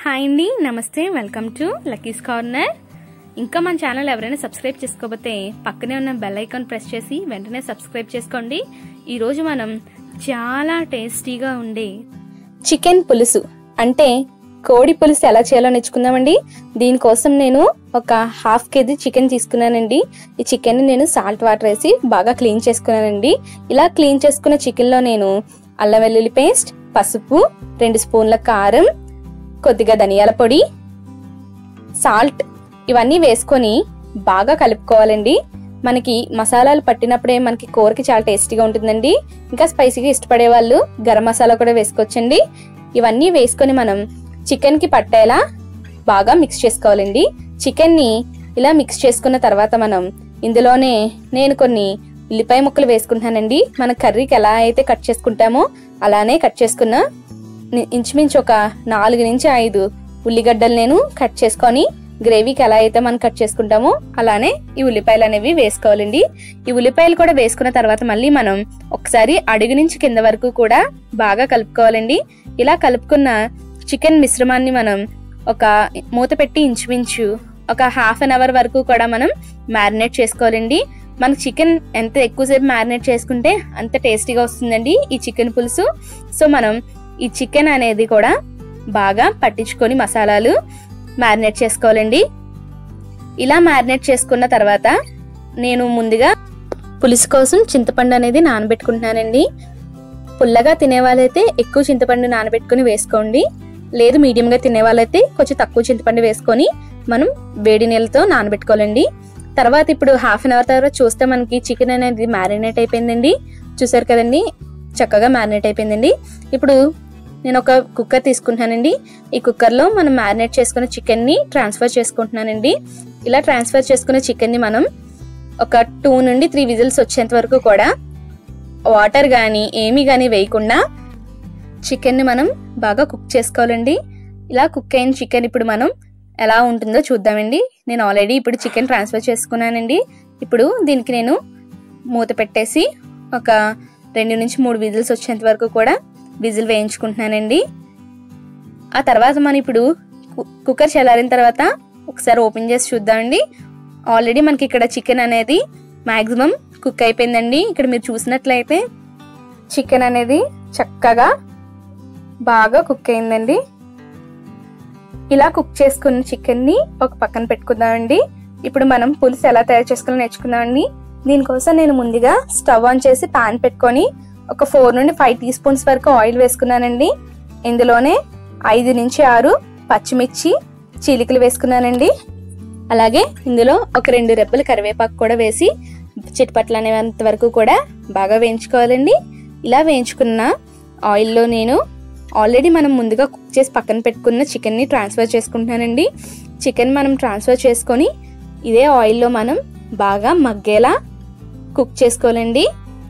hi అండి నమస్తే welcome to Lucky's corner ఇంకా మన ఛానల్ ఎవరైనా సబ్స్క్రైబ్ చేసుకోకపోతే పక్కనే ఉన్న బెల్ ఐకాన్ ప్రెస్ చేసి వెంటనే సబ్స్క్రైబ్ చేసుకోండి ఈరోజు మనం చాలా టేస్టీగా ఉండే చికెన్ పులుసు అంటే కోడి పులుసు ఎలా చేయాలో నేర్చుకుందామండి దీనికోసం నేను ఒక హాఫ్ కేజీ చికెన్ తీసుకున్నానండి ఈ చికెన్ నేను సాల్ట్ వాటర్ వేసి బాగా క్లీన్ చేసుకున్నానండి ఇలా క్లీన్ చేసుకున్న చికెన్లో నేను అల్లం వెల్లుల్లి పేస్ట్ పసుపు రెండు స్పూన్ల కారం కొద్దిగా ధనియాల పొడి సాల్ట్ ఇవన్నీ వేసుకొని బాగా కలుపుకోవాలండి మనకి మసాలాలు పట్టినప్పుడే మనకి కూరకి చాలా టేస్టీగా ఉంటుందండి ఇంకా స్పైసీగా ఇష్టపడే వాళ్ళు గరం మసాలా కూడా వేసుకోవచ్చండి ఇవన్నీ వేసుకొని మనం చికెన్కి పట్టేలా బాగా మిక్స్ చేసుకోవాలండి చికెన్ని ఇలా మిక్స్ చేసుకున్న తర్వాత మనం ఇందులోనే నేను కొన్ని ఉల్లిపాయ ముక్కలు వేసుకుంటున్నానండి మన కర్రీకి ఎలా అయితే కట్ చేసుకుంటామో అలానే కట్ చేసుకున్న ని- ఇంచుమించు ఒక నాలుగు నుంచి ఐదు ఉల్లిగడ్డలు నేను కట్ చేసుకొని గ్రేవీకి ఎలా అయితే మనం కట్ చేసుకుంటామో అలానే ఈ ఉల్లిపాయలు అనేవి వేసుకోవాలండి ఈ ఉల్లిపాయలు కూడా వేసుకున్న తర్వాత మళ్ళీ మనం ఒకసారి అడుగు నుంచి కింద వరకు కూడా బాగా కలుపుకోవాలండి ఇలా కలుపుకున్న చికెన్ మిశ్రమాన్ని మనం ఒక మూత పెట్టి ఇంచుమించు ఒక హాఫ్ అన్ అవర్ వరకు కూడా మనం మ్యారినేట్ చేసుకోవాలండి మనకు చికెన్ ఎంత ఎక్కువసేపు మ్యారినేట్ చేసుకుంటే అంత టేస్టీగా వస్తుందండి ఈ చికెన్ పులుసు సో మనం ఈ చికెన్ అనేది కూడా బాగా పట్టించుకొని మసాలాలు మ్యారినేట్ చేసుకోవాలండి ఇలా మ్యారినేట్ చేసుకున్న తర్వాత నేను ముందుగా పులుసు కోసం చింతపండు అనేది నానబెట్టుకుంటున్నానండి పుల్లగా తినే వాళ్ళైతే ఎక్కువ చింతపండు నానబెట్టుకుని వేసుకోండి లేదు మీడియంగా తినే వాళ్ళైతే కొంచెం తక్కువ చింతపండు వేసుకొని మనం వేడి నీళ్ళతో నానబెట్టుకోవాలండి తర్వాత ఇప్పుడు హాఫ్ అన్ అవర్ తర్వాత చూస్తే మనకి చికెన్ అనేది మ్యారినేట్ అయిపోయిందండి చూసారు కదండి చక్కగా మ్యారినేట్ అయిపోయిందండి ఇప్పుడు నేను ఒక కుక్కర్ తీసుకుంటున్నానండి ఈ కుక్కర్లో మనం మ్యారినేట్ చేసుకున్న చికెన్ని ట్రాన్స్ఫర్ చేసుకుంటున్నానండి ఇలా ట్రాన్స్ఫర్ చేసుకున్న చికెన్ని మనం ఒక టూ నుండి త్రీ విజిల్స్ వచ్చేంత వరకు కూడా వాటర్ కానీ ఏమీ కానీ వేయకుండా చికెన్ని మనం బాగా కుక్ చేసుకోవాలండి ఇలా కుక్ అయిన చికెన్ ఇప్పుడు మనం ఎలా ఉంటుందో చూద్దామండి నేను ఆల్రెడీ ఇప్పుడు చికెన్ ట్రాన్స్ఫర్ చేసుకున్నానండి ఇప్పుడు దీనికి నేను మూత పెట్టేసి ఒక రెండు నుంచి మూడు విజిల్స్ వచ్చేంత వరకు కూడా విజిల్ వేయించుకుంటున్నానండి ఆ తర్వాత మనం ఇప్పుడు కు- కుక్కర్ చల్లారిన తర్వాత ఒకసారి ఓపెన్ చేసి చూద్దామండి ఆల్రెడీ మనకి ఇక్కడ చికెన్ అనేది మాక్సిమం కుక్ అయిపోయిందండి ఇక్కడ మీరు చూసినట్లయితే చికెన్ అనేది చక్కగా బాగా కుక్ అయిందండి ఇలా కుక్ చేసుకున్న చికెన్ని ఒక పక్కన పెట్టుకుందామండి ఇప్పుడు మనం పులుసు ఎలా తయారు చేసుకోవాలో నేర్చుకుందామండి దీనికోసం నేను ముందుగా స్టవ్ ఆన్ చేసి పాన్ పెట్టుకొని ఒక ఫోర్ నుండి ఫైవ్ టీ స్పూన్స్ వరకు ఆయిల్ వేసుకున్నానండి ఇందులోనే ఐదు నుంచి ఆరు పచ్చిమిర్చి చీలికలు వేసుకున్నానండి అలాగే ఇందులో ఒక రెండు రెప్పలు కరివేపాకు కూడా వేసి చిట్పట్లు అనేంత వరకు కూడా బాగా వేయించుకోవాలండి ఇలా వేయించుకున్న ఆయిల్లో నేను ఆల్రెడీ మనం ముందుగా కుక్ చేసి పక్కన పెట్టుకున్న చికెన్ని ట్రాన్స్ఫర్ చేసుకుంటున్నానండి చికెన్ మనం ట్రాన్స్ఫర్ చేసుకొని ఇదే ఆయిల్లో మనం బాగా మగ్గేలా కుక్ చేసుకోవాలండి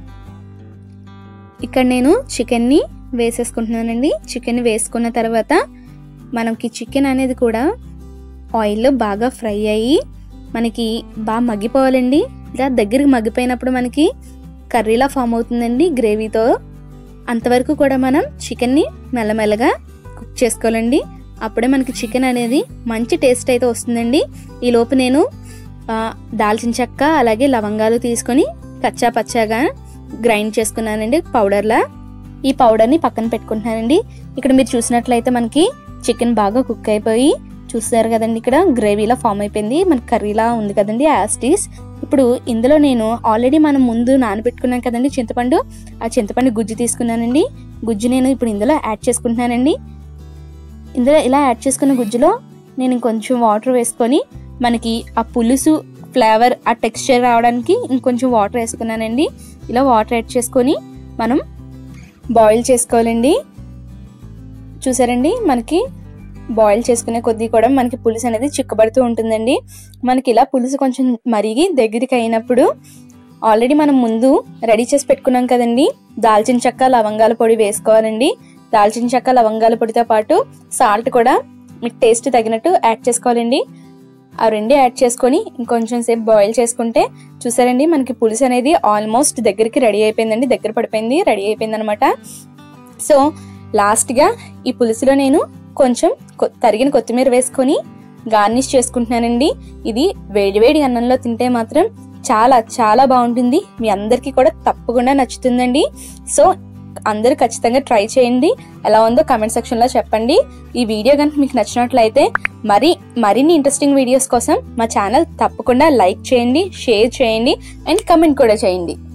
ఇక్కడ నేను చికెన్ని వేసేసుకుంటున్నానండి చికెన్ వేసుకున్న తర్వాత మనకి చికెన్ అనేది కూడా ఆయిల్లో బాగా ఫ్రై అయ్యి మనకి బాగా మగ్గిపోవాలండి ఇలా దగ్గరికి మగ్గిపోయినప్పుడు మనకి కర్రీలా ఫామ్ అవుతుందండి గ్రేవీతో అంతవరకు కూడా మనం చికెన్ని మెల్లమెల్లగా కుక్ చేసుకోవాలండి అప్పుడే మనకి చికెన్ అనేది మంచి టేస్ట్ అయితే వస్తుందండి ఈ లోపు నేను ఆ, దాల్చిన చెక్క అలాగే లవంగాలు తీసుకొని కచ్చా పచ్చాగా గ్రైండ్ చేసుకున్నానండి పౌడర్లా ఈ పౌడర్ని పక్కన పెట్టుకుంటున్నానండి ఇక్కడ మీరు చూసినట్లయితే మనకి చికెన్ బాగా కుక్ అయిపోయి చూస్తారు కదండి ఇక్కడ గ్రేవీలా ఫామ్ అయిపోయింది మనకి కర్రీలా ఉంది కదండి యాస్టీస్ ఇప్పుడు ఇందులో నేను ఆల్రెడీ మనం ముందు నానబెట్టుకున్నాం కదండి చింతపండు ఆ చింతపండు గుజ్జు తీసుకున్నానండి గుజ్జు నేను ఇప్పుడు ఇందులో యాడ్ చేసుకుంటున్నానండి ఇందులో ఇలా యాడ్ చేసుకున్న గుజ్జులో నేను ఇంకొంచెం వాటర్ వేసుకొని మనకి ఆ పులుసు ఫ్లేవర్ ఆ టెక్స్చర్ రావడానికి ఇంకొంచెం వాటర్ వేసుకున్నానండి ఇలా వాటర్ యాడ్ చేసుకొని మనం బాయిల్ చేసుకోవాలండి చూసారండి మనకి బాయిల్ చేసుకునే కొద్దీ కూడా మనకి పులుసు అనేది చిక్కబడుతూ ఉంటుందండి మనకి ఇలా పులుసు కొంచెం మరిగి దగ్గరికి అయినప్పుడు ఆల్రెడీ మనం ముందు రెడీ చేసి పెట్టుకున్నాం కదండి దాల్చిన చెక్క లవంగాల పొడి వేసుకోవాలండి దాల్చిన చెక్క లవంగాల పొడితో పాటు సాల్ట్ కూడా మీకు టేస్ట్ తగినట్టు యాడ్ చేసుకోవాలండి ఆ రెండు యాడ్ చేసుకొని ఇంకొంచెం సేపు బాయిల్ చేసుకుంటే చూసారండి మనకి పులుసు అనేది ఆల్మోస్ట్ దగ్గరికి రెడీ అయిపోయిందండి దగ్గర పడిపోయింది రెడీ అయిపోయింది అనమాట సో లాస్ట్గా ఈ పులుసులో నేను కొంచెం కొ- తరిగిన కొత్తిమీర వేసుకొని గార్నిష్ చేసుకుంటున్నానండి ఇది వేడివేడి అన్నంలో తింటే మాత్రం చాలా చాలా బాగుంటుంది మీ అందరికీ కూడా తప్పకుండా నచ్చుతుందండి సో అందరూ ఖచ్చితంగా ట్రై చేయండి ఎలా ఉందో కమెంట్ సెక్షన్లో చెప్పండి ఈ వీడియో కనుక మీకు నచ్చినట్లయితే మరి మరిన్ని ఇంట్రెస్టింగ్ వీడియోస్ కోసం మా ఛానల్ తప్పకుండా లైక్ చేయండి షేర్ చేయండి అండ్ కమెంట్ కూడా చేయండి